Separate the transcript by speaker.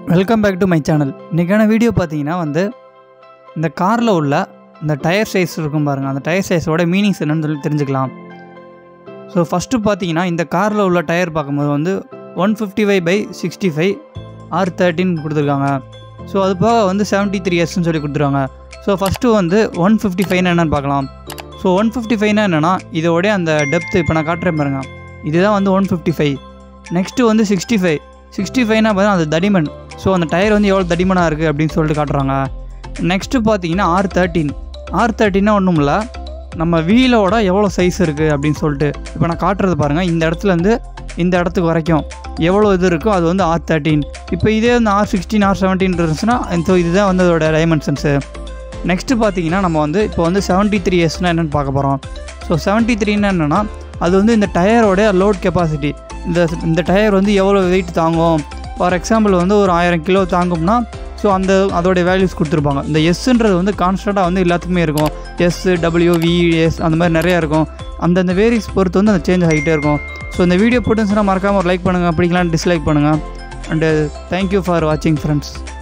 Speaker 1: welcome back to my channel இன்றைக்கான video பார்த்தீங்கன்னா வந்து இந்த காரில் உள்ள இந்த டயர் சைஸ் இருக்கும் பாருங்கள் அந்த டயர் சைஸோட மீனிங்ஸ் என்னன்னு சொல்லி தெரிஞ்சுக்கலாம் ஸோ ஃபஸ்ட்டு பார்த்தீங்கன்னா இந்த காரில் உள்ள டயர் பார்க்கும்போது வந்து one fifty five by sixty five R thirteen கொடுத்துருக்காங்க ஸோ அது போக வந்து செவன்ட்டி த்ரீ எஸ்ன்னு சொல்லி கொடுத்துருக்காங்க ஸோ ஃபஸ்ட்டு வந்து ஒன் ஃபிஃப்டி ஃபைவ்னா என்னென்னு பார்க்கலாம் ஸோ ஒன் ஃபிஃப்டி ஃபைவ்னா என்னென்னா இதோடைய அந்த டெப்த்து இப்போ நான் காட்டுறேன் பாருங்க இதுதான் வந்து ஒன் ஃபிஃப்டி ஃபைவ் நெக்ஸ்ட்டு வந்து சிக்ஸ்டி ஃபைவ் சிக்ஸ்டி ஃபைவ்னா பார்த்தீங்கன்னா அது தடிமன் ஸோ அந்த டயர் வந்து எவ்வளோ தடிமனாக இருக்குது அப்படின்னு சொல்லிட்டு காட்டுறாங்க நெக்ஸ்ட்டு பார்த்தீங்கன்னா ஆர் தேர்ட்டின் ஆர் தேர்ட்டின்னா ஒன்றும் இல்லை நம்ம வீலோட எவ்வளோ சைஸ் இருக்குது அப்படின்னு சொல்லிட்டு இப்போ நான் காட்டுறது பாருங்கள் இந்த இடத்துலேருந்து இந்த இடத்துக்கு வரைக்கும் எவ்வளோ இது இருக்கோ அது வந்து ஆர் தேர்ட்டின் இப்போ இதே வந்து ஆர் சிக்ஸ்டீன் ஆர் செவன்டீன் இருந்துச்சுன்னா ஸோ இதுதான் வந்து அதோட டைமென்ஷன்ஸு நெக்ஸ்ட்டு பார்த்தீங்கன்னா நம்ம வந்து இப்போ வந்து செவன்ட்டி த்ரீ எஸ்னால் என்னென்னு பார்க்க போகிறோம் ஸோ செவன்ட்டி த்ரீன்னா என்னென்னா அது வந்து இந்த டயரோட லோட் கெப்பாசிட்டி இந்த இந்த டயர் வந்து எவ்வளோ வெயிட் தாங்கும் ஃபார் எக்ஸாம்பிள் வந்து ஒரு ஆயிரம் கிலோ தாங்கும்னா ஸோ அந்த அதோடைய வேல்யூஸ் கொடுத்துருப்பாங்க இந்த எஸ்ன்றது வந்து கான்ஸ்டண்ட்டாக வந்து எல்லாத்துக்குமே இருக்கும் எஸ் டபிள்யூ விஎஸ் அந்த மாதிரி நிறையா இருக்கும் அந்தந்த வேரிஸ் பொறுத்து வந்து அந்த சேஞ்ச் ஆகிட்டே இருக்கும் ஸோ இந்த வீடியோ பிடிச்சுன்னா மறக்காமல் ஒரு லைக் பண்ணுங்கள் பிடிக்கலாம் டிஸ்லைக் பண்ணுங்கள் அண்டு தேங்க்யூ ஃபார் வாட்சிங் ஃப்ரெண்ட்ஸ்